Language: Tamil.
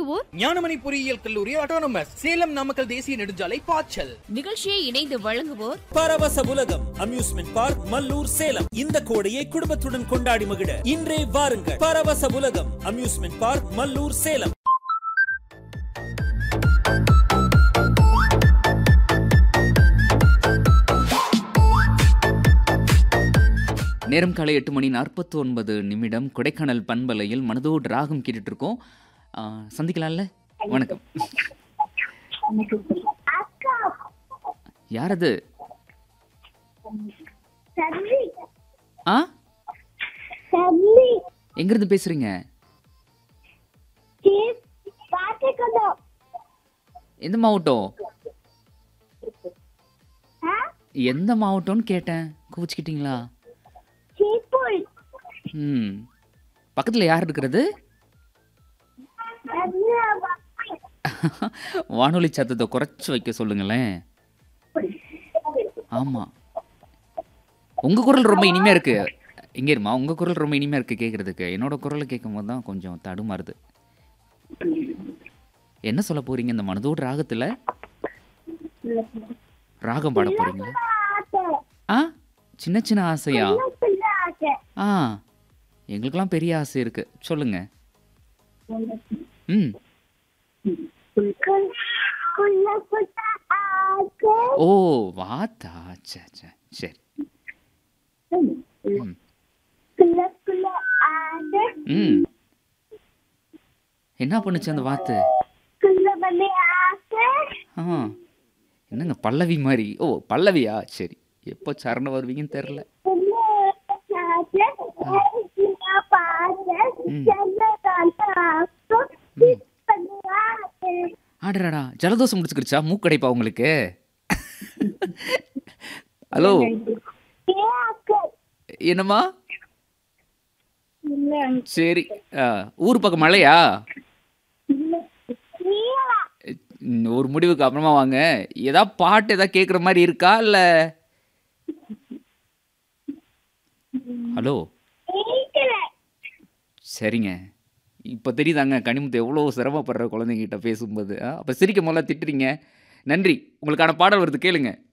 வழங்குவோர் ஞானமணி பொறியியல் கல்லூரி ஆட்டோனமஸ் சேலம் நாமக்கல் தேசிய நெடுஞ்சாலை பாய்ச்சல் நிகழ்ச்சியை இணைந்து வழங்குவோர் பரவச உலகம் அம்யூஸ்மெண்ட் பார்க் மல்லூர் சேலம் இந்த கோடையை குடும்பத்துடன் கொண்டாடி மகிழ இன்றே வாருங்கள் பரவச உலகம் அம்யூஸ்மெண்ட் பார்க் மல்லூர் சேலம் நேரம் காலை எட்டு மணி நாற்பத்தி ஒன்பது நிமிடம் கொடைக்கானல் பண்பலையில் மனதோடு ராகம் கேட்டுட்டு இருக்கோம் ஆ, சந்திக்கலாம்ல வணக்கம் யார் அது ஆ எங்கிருந்து பேசுறீங்க எந்த மாவட்டம் எந்த மாவட்டம்னு கேட்டேன் கோச்சிக்கிட்டீங்களா ம் பக்கத்தில் யார் இருக்கிறது வானொலி சத்தத்தை குறைச்சி வைக்க சொல்லுங்களேன் ஆமாம் உங்கள் குரல் ரொம்ப இனிமையாக இருக்கு எங்கே இருமா உங்கள் குரல் ரொம்ப இனிமையாக இருக்கு கேட்குறதுக்கு என்னோட குரலை கேட்கும் போது தான் கொஞ்சம் தடுமாறுது என்ன சொல்ல போறீங்க இந்த மனதோடு ராகத்தில் ராகம் பாட போறீங்களா ஆ சின்ன சின்ன ஆசையா ஆ எங்களுக்கெல்லாம் பெரிய ஆசை இருக்கு சொல்லுங்க ம் ஓ வாத்தா சே சே சரி ம் ம் என்ன பண்ணுச்சு அந்த வாத்து ஆ என்னங்க பல்லவி மாதிரி ஓ பல்லவியா சரி எப்போ சரணம் வருவீங்கன்னு தெரில ஆடுறாடா ஜலதோஷம் முடிச்சுக்கிடுச்சா மூக்கடைப்பா உங்களுக்கு ஹலோ என்னம்மா சரி ஆ, ஊர் பக்கம் மழையா ம், ஒரு முடிவுக்கு அப்புறமா வாங்க ஏதா பாட்டு ஏதா கேட்குற மாதிரி இருக்கா இல்லை ஹலோ சரிங்க இப்போ தெரியுதாங்க கனிமுத்து எவ்வளோ சிரமப்படுற குழந்தைங்கிட்ட பேசும்போது அப்போ சிரிக்க முதல்ல திட்டுறீங்க நன்றி உங்களுக்கான பாடல் வருது கேளுங்க